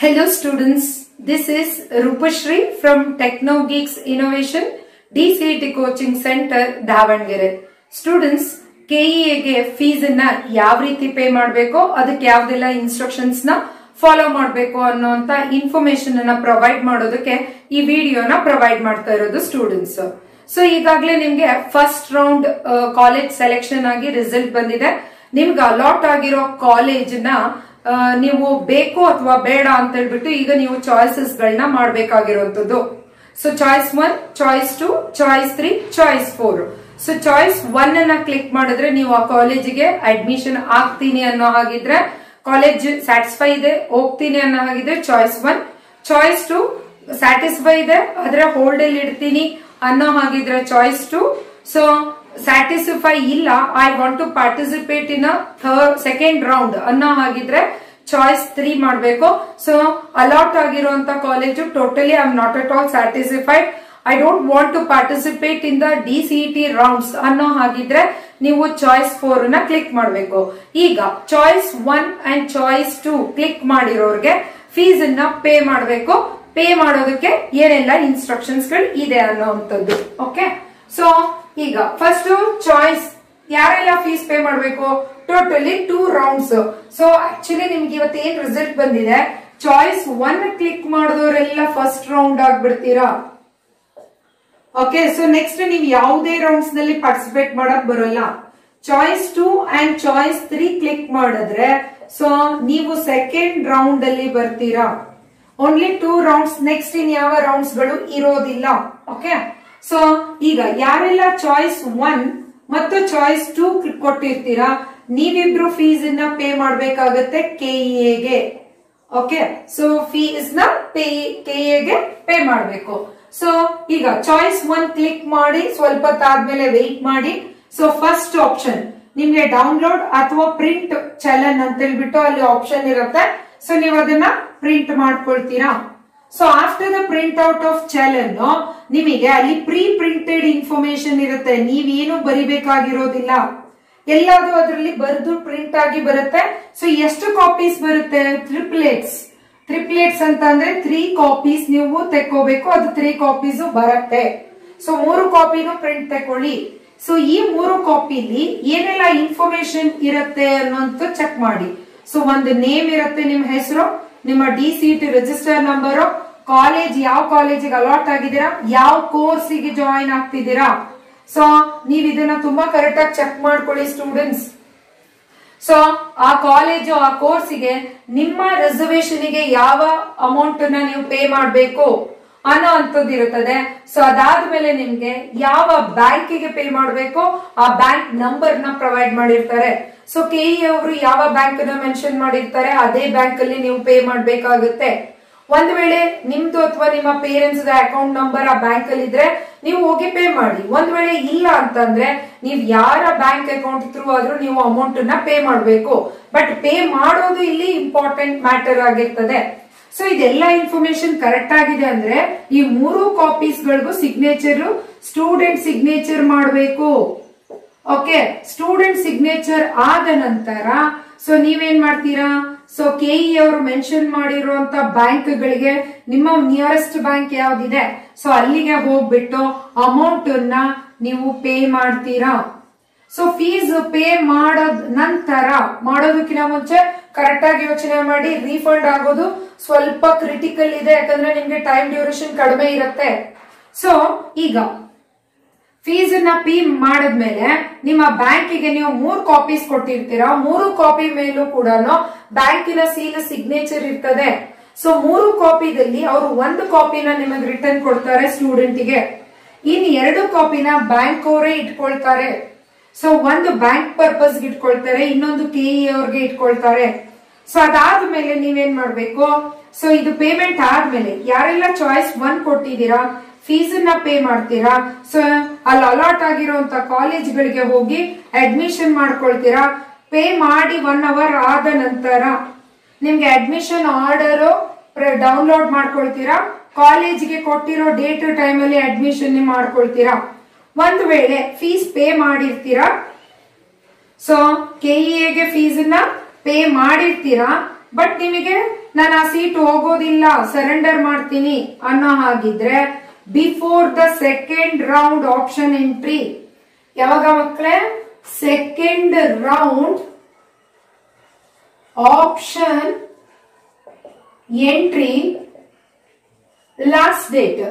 Hello students, this is Rupashri from TechnoGeeks Innovation DCET Coaching Center Davangere students ಕೆಇಎಗೆ fees ಅನ್ನ ಯಾವ ರೀತಿ pay ಮಾಡಬೇಕು ಅದಕ್ಕೆ ಯಾವ್ದೆಲ್ಲ ಇನ್ಸ್ಟ್ರಕ್ಷನ್ಸ್ ನ ಫಾಲೋ ಮಾಡಬೇಕು ಅನ್ನೋಂತ ಇನ್ಫಾರ್ಮೇಶನ್ ಅನ್ನ ಪ್ರೊವೈಡ್ ಮಾಡೋದಕ್ಕೆ ಈ ವಿಡಿಯೋನ ಪ್ರೊವೈಡ್ ಮಾಡ್ತಾ ಇರೋದು ಸ್ಟೂಡೆಂಟ್ಸ್ ಸೊ ಈಗಾಗಲೇ ನಿಮ್ಗೆ ಫಸ್ಟ್ ರೌಂಡ್ ಕಾಲೇಜ್ ಸೆಲೆಕ್ಷನ್ ಆಗಿ ರಿಸಲ್ಟ್ ಬಂದಿದೆ ನಿಮ್ಗೆ ಅಲಾಟ್ ಆಗಿರೋ ಕಾಲೇಜ್ ನ ಆ, ನೀವು ಬೇಕು ಅಥವಾ ಬೇಡ ಅಂತ ಹೇಳ್ಬಿಟ್ಟು ಈಗ ನೀವು ಚಾಯ್ಸಸ್ ಗಳನ್ನ ಮಾಡ್ಬೇಕಾಗಿರುವಂತದ್ದು so choice one choice two choice three choice four so choice one ಅನ್ನ ಕ್ಲಿಕ್ ಮಾಡಿದ್ರೆ ನೀವು ಆ ಕಾಲೇಜಿಗೆ ಅಡ್ಮಿಷನ್ ಆಗ್ತೀನಿ ಅನ್ನೋ ಹಾಗಿದ್ರೆ ಕಾಲೇಜ್ ಸ್ಯಾಟಿಸ್ಫೈ ಇದೆ ಹೋಗ್ತೀನಿ ಅನ್ನೋ ಹಾಗಿದ್ರೆ choice one choice two satisfy ಇದೆ ಆದ್ರೆ ಹೋಲ್ಡ್ ಅಲ್ಲಿ ಇಡ್ತೀನಿ ಅನ್ನೋ ಹಾಗಿದ್ರೆ ಚಾಯ್ಸ್ ಟು ಸೊ ಸ್ಯಾಟಿಸ್ಫೈ ಇಲ್ಲ I want to participate in third second round ಅನ್ನೋ ಹಾಗಿದ್ರೆ ಚಾಯ್ಸ್ ತ್ರೀ ಮಾಡಬೇಕು ಸೊ ಅಲಾಟ್ ಆಗಿರುವಂತ college totally I am not at all satisfied I don't want to participate in the D CET rounds ಅನ್ನೋ ಹಾಗಿದ್ರೆ ನೀವು choice four ನ click ಮಾಡಬೇಕು ಈಗ choice one and choice two click ಮಾಡಿರೋರ್ಗೆ fees ಅನ್ನ pay ಮಾಡಬೇಕು pay ಮಾಡೋದಕ್ಕೆ ಏನೆಲ್ಲ ಇನ್ಸ್ಟ್ರಕ್ಷನ್ಸ್ ಗಳು ಇದೆ ಅನ್ನೋಂಥದ್ದು ಓಕೆ ಸೊ ಈಗ ಫಸ್ಟ್ ಚಾಯ್ಸ್ ಯಾರೆಲ್ಲ ಫೀಸ್ ಪೇ ಮಾಡಬೇಕು totally two rounds so actually ನಿಮ್ಗೆ ಇವತ್ತು ಏನ್ ರಿಸಲ್ಟ್ ಬಂದಿದೆ ಚಾಯ್ಸ್ ಒನ್ ಕ್ಲಿಕ್ ಮಾಡಿದವರೆಲ್ಲ ಫಸ್ಟ್ ರೌಂಡ್ ಆಗ್ಬಿಡ್ತೀರಾ ಓಕೆ ಸೊ ನೆಕ್ಸ್ಟ್ ನೀವು ಯಾವುದೇ ರೌಂಡ್ಸ್ ನಲ್ಲಿ ಪಾರ್ಟಿಸಿಪೇಟ್ ಮಾಡಕ್ ಬರೋಲ್ಲ choice two and choice three click ಮಾಡಿದ್ರೆ ಸೊ ನೀವು ಸೆಕೆಂಡ್ ರೌಂಡ್ ಅಲ್ಲಿ ಬರ್ತೀರಾ only two rounds next in ಯಾವ ರೌಂಡ್ಸ್ ಗಳು ಇರೋದಿಲ್ಲ ಓಕೆ ಸೊ ಈಗ ಯಾರೆಲ್ಲ ಚಾಯ್ಸ್ ಒನ್ ಮತ್ತು ಚಾಯ್ಸ್ ಟೂ ಕೊಟ್ಟಿರ್ತೀರಾ ನೀವಿಬ್ರು ಫೀಸ್ ನ ಪೇ ಮಾಡ್ಬೇಕಾಗತ್ತೆ ಕೆಇಎಗೆ ಓಕೆ ಸೊ ಫೀಸ್ ನ ಪೇ ಕೆಎಗೆ ಪೇ ಮಾಡಬೇಕು ಸೊ ಈಗ ಚಾಯ್ಸ್ ಒನ್ ಕ್ಲಿಕ್ ಮಾಡಿ ಸ್ವಲ್ಪ ಹೊತ್ತಾದ್ಮೇಲೆ ವೆಯ್ಟ್ ಮಾಡಿ ಸೊ ಫಸ್ಟ್ ಆಪ್ಷನ್ ನಿಮ್ಗೆ ಡೌನ್ಲೋಡ್ ಅಥವಾ ಪ್ರಿಂಟ್ ಚಲನ್ ಅಂತ ಹೇಳ್ಬಿಟ್ಟು ಅಲ್ಲಿ ಆಪ್ಷನ್ ಇರುತ್ತೆ ಸೊ ನೀವು ಅದನ್ನ ಪ್ರಿಂಟ್ ಮಾಡ್ಕೊಳ್ತೀರಾ so after the print out of challan ನಿಮಗೆ ಅಲ್ಲಿ ಪ್ರೀ ಪ್ರಿಂಟೆಡ್ ಇನ್ಫಾರ್ಮೇಶನ್ ಇರುತ್ತೆ ನೀವೇನು ಬರಿಬೇಕಾಗಿರೋದಿಲ್ಲ ಎಲ್ಲಾದ್ರೂ ಅದರಲ್ಲಿ ಬರೆದು ಪ್ರಿಂಟ್ ಆಗಿ ಬರುತ್ತೆ ಸೊ ಎಷ್ಟು ಕಾಪೀಸ್ ಬರುತ್ತೆ ಟ್ರಿಪ್ಲೆಟ್ಸ್ ಟ್ರಿಪ್ಲೆಟ್ಸ್ ಅಂತ ಅಂದ್ರೆ ತ್ರೀ ಕಾಪೀಸ್ ನೀವು ತೆಕ್ಕೋಬೇಕು ಅದು ತ್ರೀ ಕಾಪೀಸ್ ಬರುತ್ತೆ ಸೊ ಮೂರು ಕಾಪಿನೂ ಪ್ರಿಂಟ್ ತಕೊಳ್ಳಿ ಸೊ ಈ ಮೂರು ಕಾಪಿಲಿ ಏನೆಲ್ಲ ಇನ್ಫಾರ್ಮೇಶನ್ ಇರುತ್ತೆ ಅನ್ನೋಂತ ಚೆಕ್ ಮಾಡಿ ಸೊ ಒಂದು ನೇಮ್ ಇರುತ್ತೆ ನಿಮ್ಮ ಹೆಸರು ನಿಮ್ಮ D C T register number college ಯಾವ ಕಾಲೇಜಿಗೆ ಅಲಾಟ್ ಆಗಿದ್ದೀರಾ ಯಾವ ಕೋರ್ಸಿಗೆ ಜಾಯಿನ್ ಆಗ್ತಿದ್ದೀರಾ ಸೊ ನೀವ್ ಇದನ್ನ ತುಂಬಾ ಕರೆಕ್ಟ್ ಆಗಿ ಚೆಕ್ ಮಾಡ್ಕೊಳ್ಳಿ ಸ್ಟೂಡೆಂಟ್ಸ್ ಸೊ ಆ ಕಾಲೇಜು ಆ ಕೋರ್ಸಿಗೆ ನಿಮ್ಮ ರಿಸರ್ವೇಶನ್ ಗೆ ಯಾವ ಅಮೌಂಟ್ ನ ನೀವು ಪೇ ಮಾಡಬೇಕು ಅನ್ನೋ ಅಂತದ್ದು ಇರುತ್ತದೆ ಸೊ ಅದಾದ್ಮೇಲೆ ನಿಮ್ಗೆ ಯಾವ ಬ್ಯಾಂಕಿಗೆ ಪೇ ಮಾಡಬೇಕು ಆ ಬ್ಯಾಂಕ್ ನಂಬರ್ ನ ಪ್ರೊವೈಡ್ ಮಾಡಿರ್ತಾರೆ ಸೊ ಕೆಇ ಅವರು ಯಾವ ಬ್ಯಾಂಕ್ ನ ಮೆನ್ಷನ್ ಮಾಡಿರ್ತಾರೆ ಅದೇ ಬ್ಯಾಂಕ್ ಅಲ್ಲಿ ನೀವು ಪೇ ಮಾಡ್ಬೇಕಾಗುತ್ತೆ ಒಂದ್ ವೇಳೆ ನಿಮ್ದು ಅಥವಾ ನಿಮ್ಮ ಪೇರೆಂಟ್ಸ್ ಅಕೌಂಟ್ ನಂಬರ್ ಆ ಬ್ಯಾಂಕ್ ಅಲ್ಲಿ ಇದ್ರೆ ನೀವು ಹೋಗಿ ಪೇ ಮಾಡಿ ಒಂದ್ ವೇಳೆ ಇಲ್ಲ ಅಂತಂದ್ರೆ ನೀವು ಯಾರ ಬ್ಯಾಂಕ್ ಅಕೌಂಟ್ ಥ್ರೂ ಆದ್ರೂ ನೀವು ಅಮೌಂಟ್ ನ ಪೇ ಮಾಡಬೇಕು ಬಟ್ ಪೇ ಮಾಡೋದು ಇಲ್ಲಿ ಇಂಪಾರ್ಟೆಂಟ್ ಮ್ಯಾಟರ್ ಆಗಿರ್ತದೆ ಸೊ ಇದೆಲ್ಲ ಇನ್ಫಾರ್ಮೇಶನ್ ಕರೆಕ್ಟ್ ಆಗಿದೆ ಅಂದ್ರೆ ಈ ಮೂರು ಕಾಪೀಸ್ ಗಳಿಗೂ ಸಿಗ್ನೇಚರ್ ಸ್ಟೂಡೆಂಟ್ ಸಿಗ್ನೇಚರ್ ಮಾಡಬೇಕು ಓಕೆ ಸ್ಟೂಡೆಂಟ್ ಸಿಗ್ನೇಚರ್ ಆದ ನಂತರ ಸೊ ನೀವೇನ್ ಮಾಡ್ತೀರಾ ಸೊ ಕೆಇ ಅವರು ಮೆನ್ಷನ್ ಮಾಡಿರುವಂತ ಬ್ಯಾಂಕ್ ಗಳಿಗೆ ನಿಮ್ಮ ನಿಯರೆಸ್ಟ್ ಬ್ಯಾಂಕ್ ಯಾವ್ದಿದೆ ಸೊ ಅಲ್ಲಿಗೆ ಹೋಗ್ಬಿಟ್ಟು ಅಮೌಂಟ್ ಅನ್ನ ನೀವು ಪೇ ಮಾಡ್ತೀರಾ ಸೊ ಫೀಸ್ ಪೇ ಮಾಡೋದ್ ನಂತರ ಮಾಡೋದಕ್ಕಿಂತ ಮುಂಚೆ ಕರೆಕ್ಟ್ ಆಗಿ ಯೋಚನೆ ಮಾಡಿ ರೀಫಂಡ್ ಆಗೋದು ಸ್ವಲ್ಪ ಕ್ರಿಟಿಕಲ್ ಇದೆ ಯಾಕಂದ್ರೆ ನಿಮ್ಗೆ ಟೈಮ್ ಡ್ಯೂರೇಷನ್ ಕಡಿಮೆ ಇರುತ್ತೆ ಸೊ ಈಗ ಫೀಸ್ ನ ಪೇ ಮಾಡಿದ್ಮೇಲೆ ನಿಮ್ಮ ಬ್ಯಾಂಕಿಗೆ ನೀವು ಮೂರ್ ಕಾಪೀಸ್ ಕೊಟ್ಟಿರ್ತೀರಾ ಮೂರು ಕಾಪಿ ಮೇಲೂ ಕೂಡ ಬ್ಯಾಂಕಿನ ಸೀಲ್ ಸಿಗ್ನೇಚರ್ ಇರ್ತದೆ ಸೊ ಮೂರು ಕಾಪಿದಲ್ಲಿ ಅವರು ಒಂದು ಕಾಪಿನ ನಿಮಗೆ ರಿಟರ್ನ್ ಕೊಡ್ತಾರೆ ಸ್ಟೂಡೆಂಟಿಗೆ ಇನ್ ಎರಡು ಕಾಪಿನ ಬ್ಯಾಂಕ್ ಅವರೇ ಇಟ್ಕೊಳ್ತಾರೆ ಸೊ ಒಂದು ಬ್ಯಾಂಕ್ ಪರ್ಪಸ್ ಇಟ್ಕೊಳ್ತಾರೆ ಇನ್ನೊಂದು ಕೆಇ ಅವ್ರಿಗೆ ಇಟ್ಕೊಳ್ತಾರೆ ಸೊ ಅದಾದ್ಮೇಲೆ ನೀವೇನ್ ಮಾಡ್ಬೇಕು ಸೊ ಇದು ಪೇಮೆಂಟ್ ಆದ್ಮೇಲೆ ಯಾರೆಲ್ಲ ಚಾಯ್ಸ್ ಒನ್ ಕೊಟ್ಟಿದ್ದೀರಾ ಫೀಸ್ ನ ಪೇ ಮಾಡ್ತೀರಾ ಸೊ ಅಲ್ಲಿ ಅಲಾಟ್ ಆಗಿರುವಂತ ಕಾಲೇಜ್ಗಳಿಗೆ ಹೋಗಿ ಅಡ್ಮಿಷನ್ ಮಾಡ್ಕೊಳ್ತೀರಾ ಪೇ ಮಾಡಿ ಒನ್ ಅವರ್ ಆದ ನಂತರ ನಿಮ್ಗೆ ಅಡ್ಮಿಷನ್ ಆರ್ಡರ್ ಡೌನ್ಲೋಡ್ ಮಾಡ್ಕೊಳ್ತೀರಾ ಕಾಲೇಜ್ಗೆ ಕೊಟ್ಟಿರೋ ಡೇಟ್ ಟೈಮ್ ಅಲ್ಲಿ ಅಡ್ಮಿಷನ್ ಮಾಡ್ಕೊಳ್ತೀರಾ ಒಂದ್ ವೇಳೆ ಫೀಸ್ ಪೇ ಮಾಡಿರ್ತೀರಾ ಸೊ ಕೆಇಎಗೆ ಫೀಸ್ ನ ಪೇ ಮಾಡಿರ್ತೀರಾ ಬಟ್ ನಿಮಗೆ ನಾನು ಆ ಸೀಟ್ ಹೋಗೋದಿಲ್ಲ ಸರೆಂಡರ್ ಮಾಡ್ತೀನಿ ಅನ್ನೋ ಹಾಗಿದ್ರೆ before the second round option entry ಯಾವಾಗ ಮಕ್ಕಳೇ second round option entry last date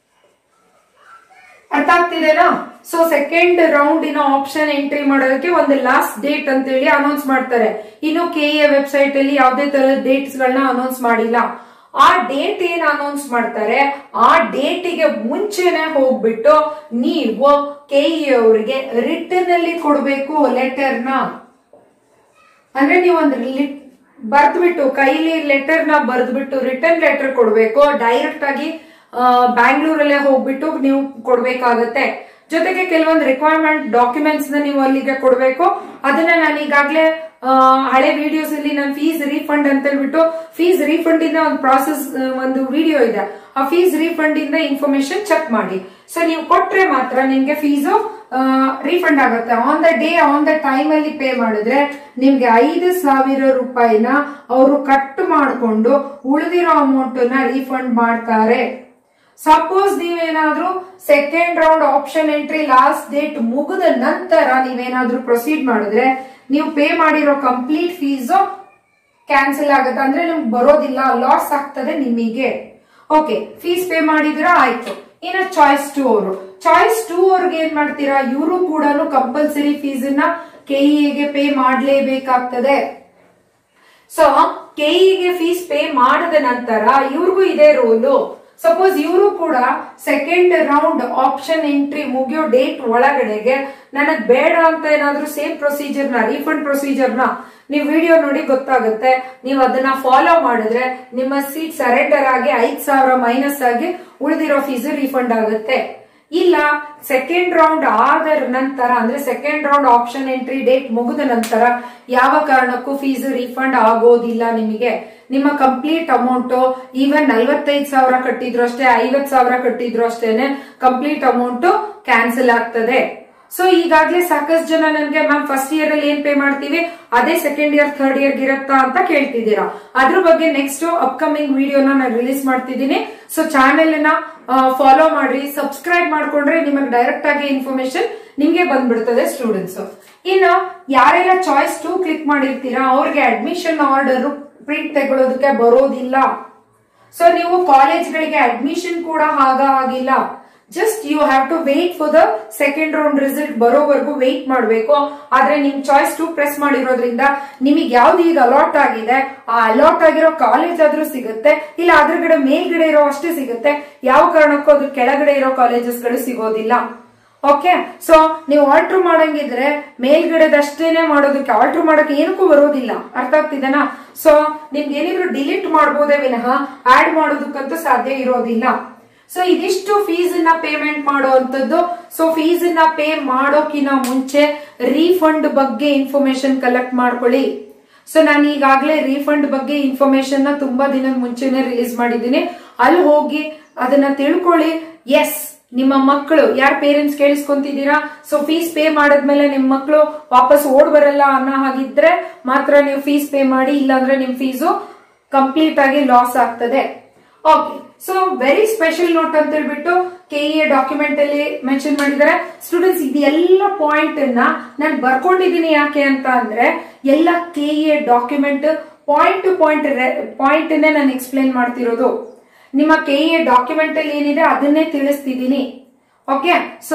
ಅರ್ಥ ಆಗ್ತಿದೆನಾ ಸೊ ಸೆಕೆಂಡ್ ರೌಂಡ್ ಇನ ಆಪ್ಷನ್ ಎಂಟ್ರಿ ಮಾಡೋದಕ್ಕೆ ಒಂದು ಲಾಸ್ಟ್ ಡೇಟ್ ಅಂತ ಹೇಳಿ ಅನೌನ್ಸ್ ಮಾಡ್ತಾರೆ ಇನ್ನು ಕೆ ಎ ವೆಬ್ಸೈಟ್ ಅಲ್ಲಿ ಯಾವುದೇ ತರದ ಡೇಟ್ಸ್ ಗಳನ್ನ ಅನೌನ್ಸ್ ಮಾಡಿಲ್ಲ ಆ ಡೇಟ್ ಏನ್ ಅನೌನ್ಸ್ ಮಾಡ್ತಾರೆ ಆ ಡೇಟಿಗೆ ಮುಂಚೆನೆ ಹೋಗ್ಬಿಟ್ಟು ನೀವು ಕೆ ಅವರಿಗೆ ರಿಟರ್ನ್ ಅಲ್ಲಿ ಕೊಡ್ಬೇಕು ಲೆಟರ್ನ ಅಂದ್ರೆ ನೀವು ಒಂದು ಬರ್ದ್ಬಿಟ್ಟು ಕೈಲಿ ಲೆಟರ್ ನ ಬರ್ದ್ಬಿಟ್ಟು ರಿಟರ್ನ್ ಲೆಟರ್ ಕೊಡ್ಬೇಕು ಡೈರೆಕ್ಟ್ ಆಗಿ ಬ್ಯಾಂಗ್ಳೂರಲ್ಲೇ ಹೋಗ್ಬಿಟ್ಟು ನೀವು ಕೊಡ್ಬೇಕಾಗತ್ತೆ ಜೊತೆಗೆ ಕೆಲವೊಂದು ರಿಕ್ವೈರ್ಮೆಂಟ್ ಡಾಕ್ಯುಮೆಂಟ್ಸ್ ನ ನೀವು ಅಲ್ಲಿಗೆ ಕೊಡ್ಬೇಕು ಅದನ್ನ ನಾನು ಈಗಾಗಲೇ ಹಳೆ ವಿಡಿಯೋಸ್ ಅಲ್ಲಿ ನಾನು ಫೀಸ್ ರೀಫಂಡ್ ಅಂತ ಹೇಳ್ಬಿಟ್ಟು ಫೀಸ್ ರೀಫಂಡ್ ಇಂದ ಒಂದು ಪ್ರಾಸೆಸ್ ಒಂದು ವಿಡಿಯೋ ಇದೆ ಆ ಫೀಸ್ ರೀಫಂಡ್ ಇಂದ ಇನ್ಫಾರ್ಮೇಶನ್ ಚೆಕ್ ಮಾಡಿ ಸೊ ನೀವು ಕೊಟ್ರೆ ಮಾತ್ರ ನಿಮ್ಗೆ ಫೀಸು ರೀಫಂಡ್ ಆಗುತ್ತೆ on the day on the time ಅಲ್ಲಿ ಪೇ ಮಾಡಿದ್ರೆ ನಿಮ್ಗೆ ಐದು ಸಾವಿರ ರೂಪಾಯಿನ ಅವರು ಕಟ್ ಮಾಡಿಕೊಂಡು ಉಳಿದಿರೋ ಅಮೌಂಟ್ ನ ರೀಫಂಡ್ ಮಾಡ್ತಾರೆ ಸಪೋಸ್ ನೀವೇನಾದ್ರೂ second round option entry last date ಮುಗಿದ ನಂತರ ನೀವೇನಾದ್ರೂ ಪ್ರೊಸೀಡ್ ಮಾಡಿದ್ರೆ ನೀವು ಪೇ ಮಾಡಿರೋ ಕಂಪ್ಲೀಟ್ ಫೀಸು ಕ್ಯಾನ್ಸಲ್ ಆಗುತ್ತೆ ಅಂದ್ರೆ ನಿಮ್ಗೆ ಬರೋದಿಲ್ಲ ಲಾಸ್ ಆಗ್ತದೆ ನಿಮಗೆ ಓಕೆ ಫೀಸ್ ಪೇ ಮಾಡಿದಿರಾ ಆಯ್ತು ಇನ್ನು ಚಾಯ್ಸ್ ಟು ಅವರು ಚಾಯ್ಸ್ ಟು ಅವ್ರಿಗೆ ಏನ್ ಮಾಡ್ತೀರಾ ಇವರು ಕೂಡ ಕಂಪಲ್ಸರಿ ಫೀಸ್ ನ ಕೆಇಗೆ ಪೇ ಮಾಡ್ಲೇಬೇಕಾಗ್ತದೆ ಸೊ ಕೆಇಗೆ ಫೀಸ್ ಪೇ ಮಾಡಿದ ನಂತರ ಇವ್ರಿಗೂ ಇದೇ ರೂಲು ಸಪೋಸ್ ಇವರು ಕೂಡ ಸೆಕೆಂಡ್ ರೌಂಡ್ ಆಪ್ಷನ್ ಎಂಟ್ರಿ ಮುಗಿಯೋ ಡೇಟ್ ಒಳಗಡೆಗೆ ನನಗ್ ಬೇಡ ಅಂತ ಏನಾದ್ರೂ ಸೇಮ್ ಪ್ರೊಸೀಜರ್ ನ ರೀಫಂಡ್ ಪ್ರೊಸೀಜರ್ ನ ನೀವು ವಿಡಿಯೋ ನೋಡಿ ಗೊತ್ತಾಗುತ್ತೆ ನೀವು ಅದನ್ನ ಫಾಲೋ ಮಾಡಿದ್ರೆ ನಿಮ್ಮ ಸೀಟ್ ಸರೆಂಡರ್ ಆಗಿ ಐದ್ ಸಾವಿರ ಮೈನಸ್ ಆಗಿ ಉಳಿದಿರೋ ಫೀಸ್ ರೀಫಂಡ್ ಆಗುತ್ತೆ ಇಲ್ಲ ಸೆಕೆಂಡ್ ರೌಂಡ್ ಆದ ನಂತರ ಅಂದ್ರೆ second round option entry date ಮುಗಿದ ನಂತರ ಯಾವ ಕಾರಣಕ್ಕೂ ಫೀಸ್ ರೀಫಂಡ್ ಆಗೋದಿಲ್ಲ ನಿಮಗೆ ನಿಮ್ಮ ಕಂಪ್ಲೀಟ್ ಅಮೌಂಟ್ ಈವನ್ ನಲ್ವತ್ತೈದು ಸಾವಿರ ಕಟ್ಟಿದ್ರು ಅಷ್ಟೇ ಐವತ್ ಸಾವಿರ ಕಟ್ಟಿದ್ರು ಅಷ್ಟೇನೆ ಕಂಪ್ಲೀಟ್ ಅಮೌಂಟ್ ಕ್ಯಾನ್ಸಲ್ ಆಗ್ತದೆ ಸೊ ಈಗಾಗಲೇ ಸಾಕಷ್ಟು ಜನ ನನಗೆ ಮ್ಯಾಮ್ ಫಸ್ಟ್ ಇಯರ್ ಅಲ್ಲಿ ಏನ್ ಪೇ ಮಾಡ್ತೀವಿ ಅದೇ ಸೆಕೆಂಡ್ ಇಯರ್ ಥರ್ಡ್ ಇಯರ್ ಇರುತ್ತಾ ಅಂತ ಕೇಳ್ತಿದ್ದೀರಾ ಅದ್ರ ಬಗ್ಗೆ ನೆಕ್ಸ್ಟ್ ಅಪ್ಕಮಿಂಗ್ ವಿಡಿಯೋನ ನಾನು ರಿಲೀಸ್ ಮಾಡ್ತಿದ್ದೀನಿ ಸೊ ಚಾನೆಲ್ ನ ಫಾಲೋ ಮಾಡ್ರಿ ಸಬ್ಸ್ಕ್ರೈಬ್ ಮಾಡ್ಕೊಂಡ್ರೆ ನಿಮಗೆ ಡೈರೆಕ್ಟ್ ಆಗಿ ಇನ್ಫಾರ್ಮೇಶನ್ ನಿಮ್ಗೆ ಬಂದ್ಬಿಡ್ತದೆ ಸ್ಟೂಡೆಂಟ್ಸ್ ಇನ್ನು ಯಾರೆಲ್ಲ ಚಾಯ್ಸ್ ಟು ಕ್ಲಿಕ್ ಮಾಡಿರ್ತೀರಾ ಅವ್ರಿಗೆ ಅಡ್ಮಿಷನ್ ಆರ್ಡರ್ ಪ್ರಿಂಟ್ ತಗೊಳ್ಳೋದಕ್ಕೆ ಬರೋದಿಲ್ಲ ಸೊ ನೀವು ಕಾಲೇಜ್ಗಳಿಗೆ ಅಡ್ಮಿಷನ್ ಕೂಡ ಆಗ ಆಗಿಲ್ಲ just you have to wait for the second round result ಬರೋವರೆಗೂ ವೇಟ್ ಮಾಡಬೇಕು ಆದ್ರೆ ನಿಮ್ ಚಾಯ್ಸ್ ಟು ಪ್ರೆಸ್ ಮಾಡಿರೋದ್ರಿಂದ ನಿಮಗೆ ಯಾವ್ದು ಈಗ ಅಲಾಟ್ ಆಗಿದೆ ಆ ಅಲಾಟ್ ಆಗಿರೋ ಕಾಲೇಜ್ ಆದ್ರೂ ಸಿಗುತ್ತೆ ಇಲ್ಲ ಅದ್ರಗಡೆ ಮೇಲ್ಗಡೆ ಇರೋ ಅಷ್ಟೇ ಸಿಗುತ್ತೆ ಯಾವ ಕಾರಣಕ್ಕೂ ಅದ್ರ ಕೆಳಗಡೆ ಇರೋ ಕಾಲೇಜಸ್ ಗಳು ಸಿಗೋದಿಲ್ಲ ಓಕೆ ಸೊ ನೀವು ಆಲ್ಟ್ರ್ ಮಾಡಂಗಿದ್ರೆ ಮೇಲ್ಗಡೆದಷ್ಟೇನೆ ಮಾಡೋದಕ್ಕೆ ಆಲ್ಟ್ರ್ ಮಾಡಕ್ಕೆ ಏನಕ್ಕೂ ಬರೋದಿಲ್ಲ ಅರ್ಥ ಆಗ್ತಿದೆನಾ ಸೊ ನಿಮ್ಗೆ ಏನಿದ್ರು ಡಿಲೀಟ್ ಮಾಡ್ಬೋದೇ ವಿನಃ ಆಡ್ ಮಾಡೋದಕ್ಕಂತೂ ಸಾಧ್ಯ ಇರೋದಿಲ್ಲ ಸೊ ಇದಿಷ್ಟು ಫೀಸ್ ನ ಪೇಮೆಂಟ್ ಮಾಡುವಂತದ್ದು ಸೊ ಫೀಸ್ ನ ಪೇ ಮಾಡೋಕಿನ ಮುಂಚೆ ರೀಫಂಡ್ ಬಗ್ಗೆ ಇನ್ಫಾರ್ಮೇಶನ್ ಕಲೆಕ್ಟ್ ಮಾಡ್ಕೊಳ್ಳಿ ಸೊ ನಾನು ಈಗಾಗಲೇ ರೀಫಂಡ್ ಬಗ್ಗೆ ಇನ್ಫಾರ್ಮೇಶನ್ ನ ತುಂಬಾ ದಿನದ ಮುಂಚೆನೆ ರಿಲೀಸ್ ಮಾಡಿದ್ದೀನಿ ಅಲ್ಲಿ ಹೋಗಿ ಅದನ್ನ ತಿಳ್ಕೊಳ್ಳಿ ಎಸ್ ನಿಮ್ಮ ಮಕ್ಕಳು ಯಾರ ಪೇರೆಂಟ್ಸ್ ಕೇಳಿಸ್ಕೊಂತಿದ್ದೀರಾ ಸೊ ಫೀಸ್ ಪೇ ಮಾಡದ್ಮೇಲೆ ನಿಮ್ ಮಕ್ಕಳು ವಾಪಸ್ ಓಡ್ ಬರಲ್ಲ ಅನ್ನೋ ಹಾಗಿದ್ರೆ ಮಾತ್ರ ನೀವು ಫೀಸ್ ಪೇ ಮಾಡಿ ಇಲ್ಲಾಂದ್ರೆ ನಿಮ್ ಫೀಸು ಕಂಪ್ಲೀಟ್ ಆಗಿ ಲಾಸ್ ಆಗ್ತದೆ okay so very special note ಅಂತ ಹೇಳ್ಬಿಟ್ಟು ಕೆ ಎ ಡಾಕ್ಯುಮೆಂಟ್ ಅಲ್ಲಿ ಮೆನ್ಷನ್ ಮಾಡಿದ್ದಾರೆ ಸ್ಟೂಡೆಂಟ್ಸ್ ಇದೆಲ್ಲ ಪಾಯಿಂಟ್ ಅನ್ನ ನಾನು ಬರ್ಕೊಂಡಿದ್ದೀನಿ ಯಾಕೆ ಅಂತ ಅಂದ್ರೆ ಎಲ್ಲ K A document point to point point ನಾನು ಎಕ್ಸ್ಪ್ಲೇನ್ ಮಾಡ್ತಿರೋದು ನಿಮ್ಮ ಕೆ ಎ ಡಾಕ್ಯುಮೆಂಟ್ ಅಲ್ಲಿ ಏನಿದೆ ಅದನ್ನೇ ತಿಳಿಸ್ತಿದ್ದೀನಿ ಓಕೆ ಸೊ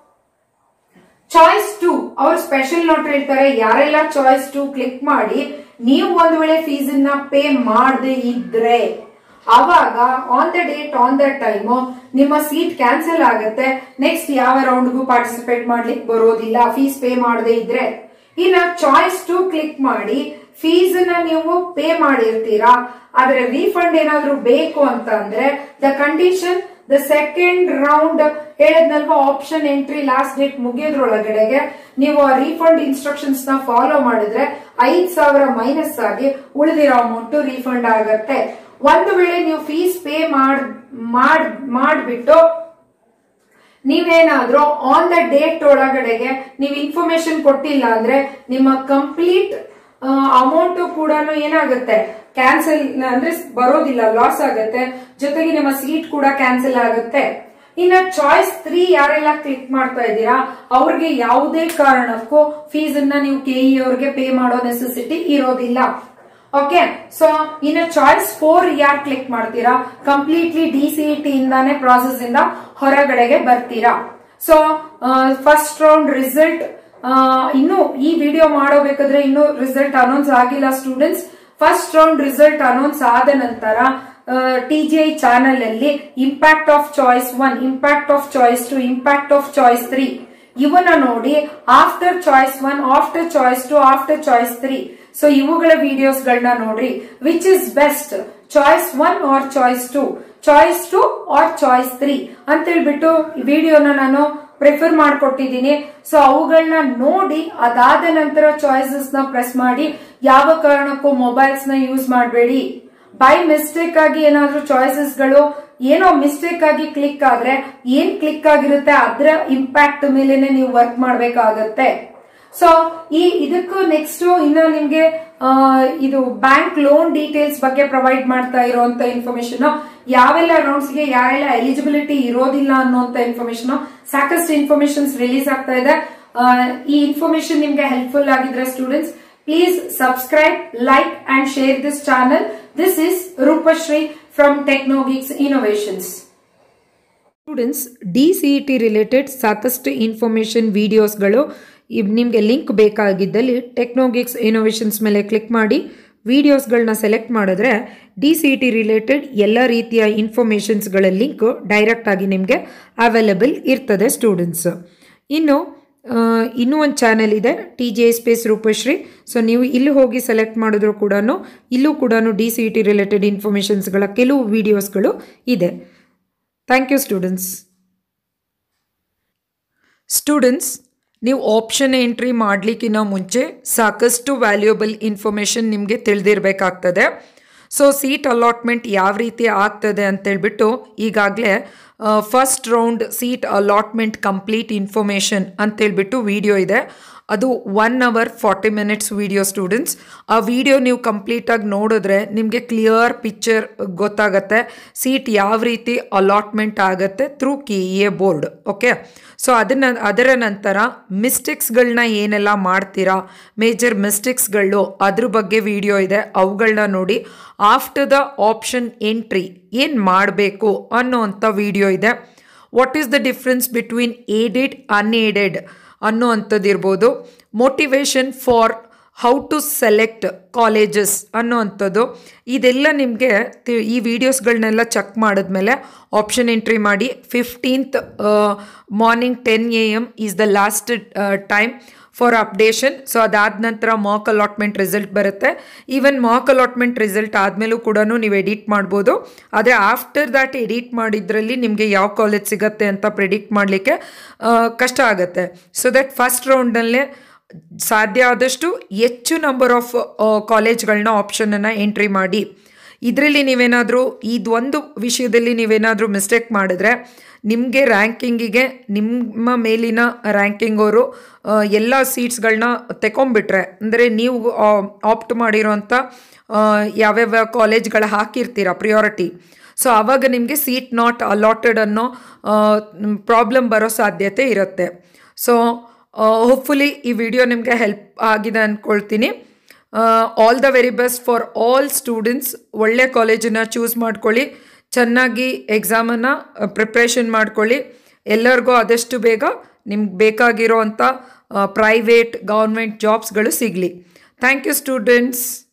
ಚಾಯ್ಸ್ ಟು ಅವ್ರು ಸ್ಪೆಷಲ್ ನೋಟ್ ಹೇಳ್ತಾರೆ ಯಾರೆಲ್ಲ ಚಾಯ್ಸ್ ಟು ಕ್ಲಿಕ್ ಮಾಡಿ ನೀವು ಒಂದ್ ವೇಳೆ ಫೀಸ್ ನ ಪೇ ಮಾಡದೆ ಇದ್ರೆ ಅವಾಗ on the date on the time ನಿಮ್ಮ ಸೀಟ್ ಕ್ಯಾನ್ಸಲ್ ಆಗುತ್ತೆ ನೆಕ್ಸ್ಟ್ ಯಾವ ರೌಂಡ್ಗೂ ಪಾರ್ಟಿಸಿಪೇಟ್ ಮಾಡ್ಲಿಕ್ಕೆ ಬರೋದಿಲ್ಲ ಫೀಸ್ ಪೇ ಮಾಡದೆ ಇದ್ರೆ ಇನ್ನ ಚಾಯ್ಸ್ ಟು ಕ್ಲಿಕ್ ಮಾಡಿ ಫೀಸ್ ನ ನೀವು ಪೇ ಮಾಡಿರ್ತೀರಾ ಆದ್ರೆ ರೀಫಂಡ್ ಏನಾದ್ರೂ ಬೇಕು ಅಂತ ಅಂದ್ರೆ the condition the second round ಹೇಳದ್ನಲ್ವಾ ಆಪ್ಷನ್ ಎಂಟ್ರಿ ಲಾಸ್ಟ್ ಡೇಟ್ ಮುಗಿಯೋದ್ರೊಳಗಡೆಗೆ ನೀವು ಆ ರೀಫಂಡ್ ಇನ್ಸ್ಟ್ರಕ್ಷನ್ಸ್ ನ ಫಾಲೋ ಮಾಡಿದ್ರೆ ಐದ್ ಸಾವಿರ ಮೈನಸ್ ಆಗಿ ಉಳಿದಿರೋ ಅಮೌಂಟ್ ರೀಫಂಡ್ ಆಗತ್ತೆ ಒಂದು ವೇಳೆ ನೀವು ಫೀಸ್ ಪೇ ಮಾಡ್ ಮಾಡ್ಬಿಟ್ಟು ನೀವೇನಾದ್ರೂ ಆನ್ ದ ಡೇಟ್ ಒಳಗಡೆಗೆ ನೀವು ಇನ್ಫಾರ್ಮೇಶನ್ ಕೊಟ್ಟಿಲ್ಲ ಅಂದ್ರೆ ನಿಮ್ಮ ಕಂಪ್ಲೀಟ್ ಅಮೌಂಟ್ ಕೂಡ ಏನಾಗುತ್ತೆ ಕ್ಯಾನ್ಸಲ್ ಅಂದ್ರೆ ಬರೋದಿಲ್ಲ ಲಾಸ್ ಆಗುತ್ತೆ ಜೊತೆಗೆ ನಿಮ್ಮ ಸೀಟ್ ಕೂಡ ಕ್ಯಾನ್ಸಲ್ ಆಗುತ್ತೆ ಇನ್ನ ಚಾಯ್ಸ್ ತ್ರೀ ಯಾರೆಲ್ಲ ಕ್ಲಿಕ್ ಮಾಡ್ತಾ ಇದ್ದೀರಾ ಅವ್ರಿಗೆ ಯಾವುದೇ ಕಾರಣಕ್ಕೂ ಫೀಸ್ ಅನ್ನ ನೀವು ಕೆಇ ಅವ್ರಿಗೆ ಪೇ ಮಾಡೋ ನೆಸೆಸಿಟಿ ಇರೋದಿಲ್ಲ ಓಕೆ ಸೊ ಇನ್ನು ಚಾಯ್ಸ್ ಫೋರ್ ಯಾರು ಕ್ಲಿಕ್ ಮಾಡ್ತೀರಾ ಕಂಪ್ಲೀಟ್ಲಿ ಡಿ ಸಿ ಟಿ ಇಂದಾನೆ ಪ್ರಾಸೆಸ್ ಇಂದ ಹೊರಗಡೆಗೆ ಬರ್ತೀರಾ ಸೊ ಫಸ್ಟ್ ರೌಂಡ್ ರಿಸಲ್ಟ್ ಇನ್ನು ಈ ವಿಡಿಯೋ ಮಾಡೋಬೇಕಾದ್ರೆ ಇನ್ನು ರಿಸಲ್ಟ್ ಅನೌನ್ಸ್ ಆಗಿಲ್ಲ students first round result announce ಆದ ನಂತರ ಟಿ ಜಿ ಐ ಚಾನೆಲ್ ಅಲ್ಲಿ impact of choice one impact of choice two impact of choice three ಇವನ್ನ ನೋಡಿ after choice one after choice two after choice three so ಇವುಗಳ videos ಗಳನ್ನ ನೋಡ್ರಿ which is best choice one or choice two choice two or choice three ಅಂತ ಹೇಳ್ಬಿಟ್ಟು ವಿಡಿಯೋನ ನಾನು prefer ಮಾಡ್ಕೊಟ್ಟಿದ್ದೀನಿ so ಅವುಗಳನ್ನ ನೋಡಿ ಅದಾದ ನಂತರ ಚಾಯ್ಸಸ್ ನ ಪ್ರೆಸ್ ಮಾಡಿ ಯಾವ ಕಾರಣಕ್ಕೂ ಮೊಬೈಲ್ಸ್ ನ ಯೂಸ್ ಮಾಡಬೇಡಿ ಬೈ ಮಿಸ್ಟೇಕ್ ಆಗಿ ಏನಾದ್ರೂ ಚಾಯ್ಸಸ್ ಗಳು ಏನೋ ಮಿಸ್ಟೇಕ್ ಆಗಿ ಕ್ಲಿಕ್ ಆದ್ರೆ ಏನ್ ಕ್ಲಿಕ್ ಆಗಿರುತ್ತೆ ಅದರ ಇಂಪ್ಯಾಕ್ಟ್ ಮೇಲೆನೆ ನೀವು ವರ್ಕ್ ಮಾಡ್ಬೇಕಾಗತ್ತೆ ಸೊ ಈ ಇದಕ್ಕೂ ನೆಕ್ಸ್ಟ್ ಇನ್ನ ನಿಮ್ಗೆ ಇದು ಬ್ಯಾಂಕ್ ಲೋನ್ ಡೀಟೇಲ್ಸ್ ಬಗ್ಗೆ ಪ್ರೊವೈಡ್ ಮಾಡ್ತಾ ಇರುವಂತ ಇನ್ಫಾರ್ಮೇಶನ್ ಯಾವೆಲ್ಲ ರೌಂಡ್ಸ್ ಗೆ ಯಾರೆಲ್ಲ ಎಲಿಜಿಬಿಲಿಟಿ ಇರೋದಿಲ್ಲ ಅನ್ನುವಂತ ಇನ್ಫಾರ್ಮೇಶನ್ ಸಾಕಷ್ಟು ಇನ್ಫಾರ್ಮೇಶನ್ಸ್ ರಿಲೀಸ್ ಆಗ್ತಾ ಇದೆ ಈ ಇನ್ಫಾರ್ಮೇಶನ್ ನಿಮ್ಗೆ ಹೆಲ್ಪ್ಫುಲ್ ಆಗಿದ್ರೆ students please subscribe like and share this channel this is Rupashree from Technogeeks Innovations students D C E T related ಸಾಕಷ್ಟು ಇನ್ಫಾರ್ಮೇಷನ್ ವಿಡಿಯೋಸ್ಗಳು ನಿಮಗೆ ಲಿಂಕ್ ಬೇಕಾಗಿದ್ದಲ್ಲಿ ಟೆಕ್ನೋಗಿಕ್ಸ್ ಇನೋವೇಷನ್ಸ್ ಮೇಲೆ ಕ್ಲಿಕ್ ಮಾಡಿ ವಿಡಿಯೋಸ್ಗಳನ್ನ ಸೆಲೆಕ್ಟ್ ಮಾಡಿದ್ರೆ D C E T related ಎಲ್ಲ ರೀತಿಯ ಇನ್ಫಾರ್ಮೇಷನ್ಸ್ಗಳ ಲಿಂಕ್ ಡೈರೆಕ್ಟಾಗಿ ನಿಮಗೆ ಅವೈಲಬಲ್ ಇರ್ತದೆ ಸ್ಟೂಡೆಂಟ್ಸ್ ಇನ್ನು ಇನ್ನೂ ಒಂದು ಚಾನೆಲ್ ಇದೆ T J space Rupashree so ನೀವು ಇಲ್ಲಿ ಹೋಗಿ ಸೆಲೆಕ್ಟ್ ಮಾಡಿದ್ರು ಕೂಡ ಇಲ್ಲೂ ಕೂಡ D C E T related ಇನ್ಫಾರ್ಮೇಷನ್ಸ್ಗಳ ಕೆಲವು ವಿಡಿಯೋಸ್ಗಳು ಇದೆ ಥ್ಯಾಂಕ್ ಯು ಸ್ಟೂಡೆಂಟ್ಸ್ ಸ್ಟೂಡೆಂಟ್ಸ್ ನೀವು ಆಪ್ಷನ್ ಎಂಟ್ರಿ ಮಾಡಲಿಕ್ಕಿಂತ ಮುಂಚೆ ಸಾಕಷ್ಟು ವ್ಯಾಲ್ಯೂಯಬಲ್ ಇನ್ಫಾರ್ಮೇಷನ್ ನಿಮಗೆ ತಿಳಿದಿರಬೇಕಾಗ್ತದೆ ಸೊ ಸೀಟ್ ಅಲಾಟ್ಮೆಂಟ್ ಯಾವ ರೀತಿ ಆಗ್ತದೆ ಅಂತೇಳ್ಬಿಟ್ಟು ಈಗಾಗಲೇ first round seat allotment complete information ಅಂತೇಳ್ಬಿಟ್ಟು ವಿಡಿಯೋ ಇದೆ ಅದು one hour forty minutes video students ಆ ವಿಡಿಯೋ ನೀವು ಕಂಪ್ಲೀಟಾಗಿ ನೋಡಿದ್ರೆ ನಿಮಗೆ ಕ್ಲಿಯರ್ ಪಿಕ್ಚರ್ ಗೊತ್ತಾಗತ್ತೆ ಸೀಟ್ ಯಾವ ರೀತಿ ಅಲಾಟ್ಮೆಂಟ್ ಆಗುತ್ತೆ through K E A board okay so ಅದನ್ನ ಅದರ ನಂತರ ಮಿಸ್ಟೇಕ್ಸ್ಗಳನ್ನ ಏನೆಲ್ಲ ಮಾಡ್ತೀರಾ ಮೇಜರ್ ಮಿಸ್ಟೇಕ್ಸ್ಗಳು ಅದ್ರ ಬಗ್ಗೆ ವಿಡಿಯೋ ಇದೆ ಅವುಗಳನ್ನ ನೋಡಿ ಆಫ್ಟರ್ ದ ಆಪ್ಷನ್ ಎಂಟ್ರಿ ಏನು ಮಾಡಬೇಕು ಅನ್ನೋವಂಥ ವಿಡಿಯೋ ಇದೆ what is the difference between aided unaided ಅನ್ನೋ ಅಂಥದ್ದಿರ್ಬೋದು motivation for how to select colleges ಅನ್ನೋ ಅಂಥದ್ದು ಇದೆಲ್ಲ ನಿಮಗೆ ಈ ವಿಡಿಯೋಸ್ಗಳನ್ನೆಲ್ಲ ಚೆಕ್ ಮಾಡಿದ್ಮೇಲೆ ಆಪ್ಷನ್ ಎಂಟ್ರಿ ಮಾಡಿ fifteenth morning ten A M is the last time for updation so ಅದಾದ ನಂತರ ಮಾಕ್ ಅಲಾಟ್ಮೆಂಟ್ ರಿಸಲ್ಟ್ ಬರುತ್ತೆ ಈವನ್ ಮಾಕ್ ಅಲಾಟ್ಮೆಂಟ್ ರಿಸಲ್ಟ್ ಆದಮೇಲೂ ಕೂಡ ನೀವು ಎಡಿಟ್ ಮಾಡ್ಬೋದು ಆದರೆ ಆಫ್ಟರ್ ದ್ಯಾಟ್ ಎಡಿಟ್ ಮಾಡಿದ್ರಲ್ಲಿ ನಿಮಗೆ ಯಾವ ಕಾಲೇಜ್ ಸಿಗತ್ತೆ ಅಂತ ಪ್ರಿಡಿಕ್ಟ್ ಮಾಡಲಿಕ್ಕೆ ಕಷ್ಟ ಆಗುತ್ತೆ ಸೊ ದಟ್ ಫಸ್ಟ್ ರೌಂಡಲ್ಲೇ ಸಾಧ್ಯ ಆದಷ್ಟು ಹೆಚ್ಚು ನಂಬರ್ ಆಫ್ ಕಾಲೇಜ್ಗಳನ್ನ ಆಪ್ಷನನ್ನು ಎಂಟ್ರಿ ಮಾಡಿ ಇದರಲ್ಲಿ ನೀವೇನಾದರೂ ಇದೊಂದು ವಿಷಯದಲ್ಲಿ ನೀವೇನಾದರೂ ಮಿಸ್ಟೇಕ್ ಮಾಡಿದ್ರೆ ನಿಮಗೆ ರ್ಯಾಂಕಿಂಗಿಗೆ ನಿಮ್ಮ ಮೇಲಿನ ರ್ಯಾಂಕಿಂಗ್ ಅವರು ಎಲ್ಲ ಸೀಟ್ಸ್ಗಳನ್ನ ತೆಕೊಂಬಿಟ್ರೆ ಅಂದರೆ ನೀವು ಆಪ್ಟ್ ಮಾಡಿರೋಂಥ ಯಾವ್ಯಾವ ಕಾಲೇಜ್ಗಳು ಹಾಕಿರ್ತೀರ ಪ್ರಿಯಾರಿಟಿ ಸೊ ಆವಾಗ ನಿಮಗೆ ಸೀಟ್ ನಾಟ್ ಅಲಾಟೆಡ್ ಅನ್ನೋ ಪ್ರಾಬ್ಲಮ್ ಬರೋ ಸಾಧ್ಯತೆ ಇರುತ್ತೆ ಸೊ ಹೋಪ್ಫುಲಿ ಈ ವಿಡಿಯೋ ನಿಮಗೆ ಹೆಲ್ಪ್ ಆಗಿದೆ ಅಂದ್ಕೊಳ್ತೀನಿ all the very best for all students ಒಳ್ಳೆ ಕಾಲೇಜನ್ನು ಚೂಸ್ ಮಾಡ್ಕೊಳ್ಳಿ ಚೆನ್ನಾಗಿ ಎಕ್ಸಾಮನ್ನು ಪ್ರಿಪ್ರೇಷನ್ ಮಾಡ್ಕೊಳ್ಳಿ ಎಲ್ಲರಿಗೂ ಆದಷ್ಟು ಬೇಗ ನಿಮ್ಗೆ ಬೇಕಾಗಿರೋ ಅಂಥ ಪ್ರೈವೇಟ್ ಗೌರ್ಮೆಂಟ್ ಜಾಬ್ಸ್ಗಳು ಸಿಗಲಿ ಥ್ಯಾಂಕ್ ಯು ಸ್ಟೂಡೆಂಟ್ಸ್